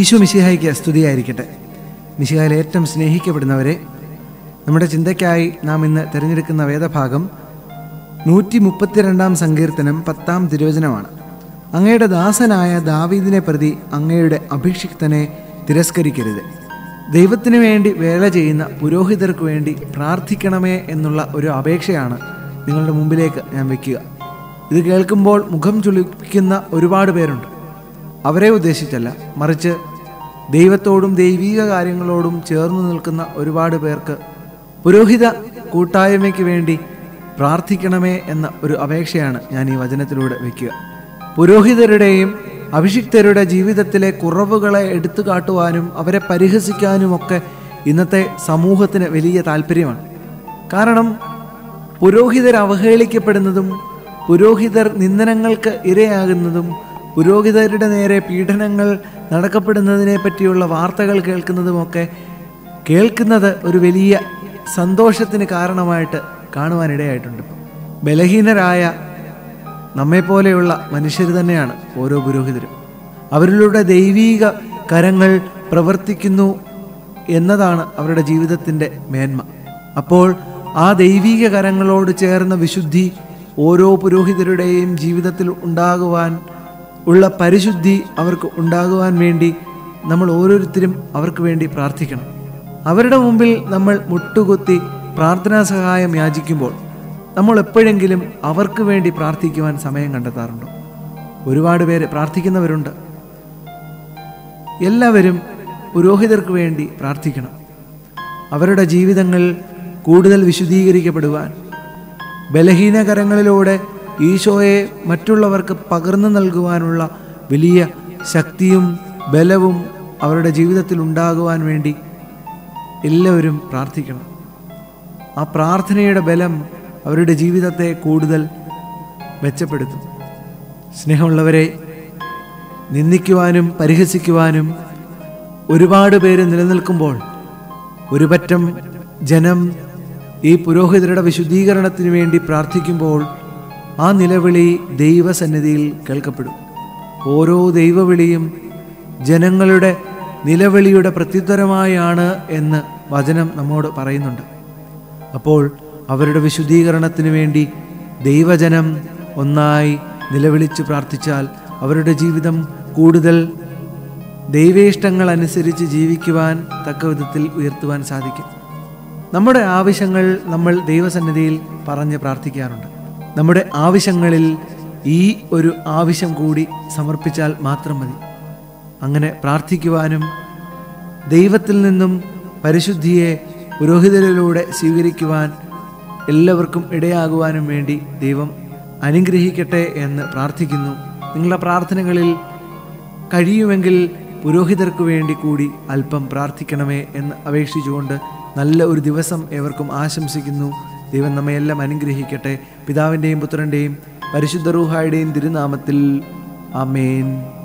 ഈശോ മിശിഹായിക്ക് സ്തുതിയായിരിക്കട്ടെ മിശിഹായിൽ ഏറ്റവും സ്നേഹിക്കപ്പെടുന്നവരെ നമ്മുടെ ചിന്തയ്ക്കായി നാം ഇന്ന് തിരഞ്ഞെടുക്കുന്ന വേദഭാഗം നൂറ്റി മുപ്പത്തിരണ്ടാം സങ്കീർത്തനം പത്താം തിരുവചനമാണ് അങ്ങയുടെ ദാസനായ ദാവീദിനെ പ്രതി അങ്ങയുടെ അഭിഷിക്തനെ തിരസ്കരിക്കരുത് ദൈവത്തിനു വേണ്ടി വേല ചെയ്യുന്ന പുരോഹിതർക്ക് വേണ്ടി പ്രാർത്ഥിക്കണമേ എന്നുള്ള ഒരു അപേക്ഷയാണ് നിങ്ങളുടെ മുമ്പിലേക്ക് ഞാൻ വയ്ക്കുക ഇത് കേൾക്കുമ്പോൾ മുഖം ചുളിപ്പിക്കുന്ന ഒരുപാട് പേരുണ്ട് അവരെ ഉദ്ദേശിച്ചല്ല മറിച്ച് ദൈവത്തോടും ദൈവീക കാര്യങ്ങളോടും ചേർന്ന് നിൽക്കുന്ന ഒരുപാട് പേർക്ക് പുരോഹിത കൂട്ടായ്മയ്ക്ക് വേണ്ടി പ്രാർത്ഥിക്കണമേ എന്ന ഒരു അപേക്ഷയാണ് ഞാൻ ഈ വചനത്തിലൂടെ വയ്ക്കുക പുരോഹിതരുടെയും അഭിഷിക്തരുടെ ജീവിതത്തിലെ കുറവുകളെ എടുത്തു കാട്ടുവാനും അവരെ പരിഹസിക്കാനുമൊക്കെ ഇന്നത്തെ സമൂഹത്തിന് വലിയ താല്പര്യമാണ് കാരണം പുരോഹിതർ അവഹേളിക്കപ്പെടുന്നതും പുരോഹിതർ നിന്ദനങ്ങൾക്ക് ഇരയാകുന്നതും പുരോഹിതരുടെ നേരെ പീഡനങ്ങൾ നടക്കപ്പെടുന്നതിനെ പറ്റിയുള്ള വാർത്തകൾ കേൾക്കുന്നതുമൊക്കെ കേൾക്കുന്നത് ഒരു വലിയ സന്തോഷത്തിന് കാരണമായിട്ട് കാണുവാനിടയായിട്ടുണ്ട് ബലഹീനരായ നമ്മെപ്പോലെയുള്ള മനുഷ്യർ തന്നെയാണ് ഓരോ പുരോഹിതരും അവരിലൂടെ ദൈവീക കരങ്ങൾ പ്രവർത്തിക്കുന്നു എന്നതാണ് അവരുടെ ജീവിതത്തിൻ്റെ മേന്മ അപ്പോൾ ആ ദൈവീക കരങ്ങളോട് ചേർന്ന വിശുദ്ധി ഓരോ പുരോഹിതരുടെയും ജീവിതത്തിൽ ഉണ്ടാകുവാൻ ഉള്ള പരിശുദ്ധി അവർക്ക് ഉണ്ടാകുവാൻ വേണ്ടി നമ്മൾ ഓരോരുത്തരും അവർക്ക് വേണ്ടി പ്രാർത്ഥിക്കണം അവരുടെ മുമ്പിൽ നമ്മൾ മുട്ടുകുത്തി പ്രാർത്ഥനാ സഹായം യാചിക്കുമ്പോൾ നമ്മൾ എപ്പോഴെങ്കിലും അവർക്ക് വേണ്ടി പ്രാർത്ഥിക്കുവാൻ സമയം കണ്ടെത്താറുണ്ടോ ഒരുപാട് പേര് പ്രാർത്ഥിക്കുന്നവരുണ്ട് എല്ലാവരും പുരോഹിതർക്ക് വേണ്ടി പ്രാർത്ഥിക്കണം അവരുടെ ജീവിതങ്ങൾ കൂടുതൽ വിശുദ്ധീകരിക്കപ്പെടുവാൻ ബലഹീന കരങ്ങളിലൂടെ ഈശോയെ മറ്റുള്ളവർക്ക് പകർന്നു നൽകുവാനുള്ള വലിയ ശക്തിയും ബലവും അവരുടെ ജീവിതത്തിൽ ഉണ്ടാകുവാൻ വേണ്ടി എല്ലാവരും പ്രാർത്ഥിക്കണം ആ പ്രാർത്ഥനയുടെ ബലം അവരുടെ ജീവിതത്തെ കൂടുതൽ മെച്ചപ്പെടുത്തും സ്നേഹമുള്ളവരെ നിന്ദിക്കുവാനും പരിഹസിക്കുവാനും ഒരുപാട് പേര് നിലനിൽക്കുമ്പോൾ ഒരു പറ്റം ജനം ഈ പുരോഹിതരുടെ വിശുദ്ധീകരണത്തിന് വേണ്ടി പ്രാർത്ഥിക്കുമ്പോൾ ആ നിലവിളി ദൈവസന്നിധിയിൽ കേൾക്കപ്പെടും ഓരോ ദൈവവിളിയും ജനങ്ങളുടെ നിലവിളിയുടെ പ്രത്യുത്തരമായാണ് എന്ന് വചനം നമ്മോട് പറയുന്നുണ്ട് അപ്പോൾ അവരുടെ വിശുദ്ധീകരണത്തിന് വേണ്ടി ദൈവജനം ഒന്നായി നിലവിളിച്ച് പ്രാർത്ഥിച്ചാൽ അവരുടെ ജീവിതം കൂടുതൽ ദൈവേഷ്ടങ്ങൾ അനുസരിച്ച് ജീവിക്കുവാൻ തക്ക വിധത്തിൽ ഉയർത്തുവാൻ സാധിക്കും നമ്മുടെ ആവശ്യങ്ങൾ നമ്മൾ ദൈവസന്നിധിയിൽ പറഞ്ഞ് പ്രാർത്ഥിക്കാറുണ്ട് നമ്മുടെ ആവശ്യങ്ങളിൽ ഈ ഒരു ആവശ്യം കൂടി സമർപ്പിച്ചാൽ മാത്രം മതി അങ്ങനെ പ്രാർത്ഥിക്കുവാനും ദൈവത്തിൽ നിന്നും പരിശുദ്ധിയെ പുരോഹിതരിലൂടെ സ്വീകരിക്കുവാൻ എല്ലാവർക്കും ഇടയാകുവാനും വേണ്ടി ദൈവം അനുഗ്രഹിക്കട്ടെ എന്ന് പ്രാർത്ഥിക്കുന്നു നിങ്ങളുടെ പ്രാർത്ഥനകളിൽ കഴിയുമെങ്കിൽ പുരോഹിതർക്ക് വേണ്ടി കൂടി അല്പം പ്രാർത്ഥിക്കണമേ എന്ന് അപേക്ഷിച്ചുകൊണ്ട് നല്ല ഒരു ദിവസം ഏവർക്കും ആശംസിക്കുന്നു ദൈവം നമ്മയെല്ലാം അനുഗ്രഹിക്കട്ടെ പിതാവിൻ്റെയും പുത്രൻ്റെയും പരിശുദ്ധ റൂഹായുടെയും തിരുനാമത്തിൽ ആമേൻ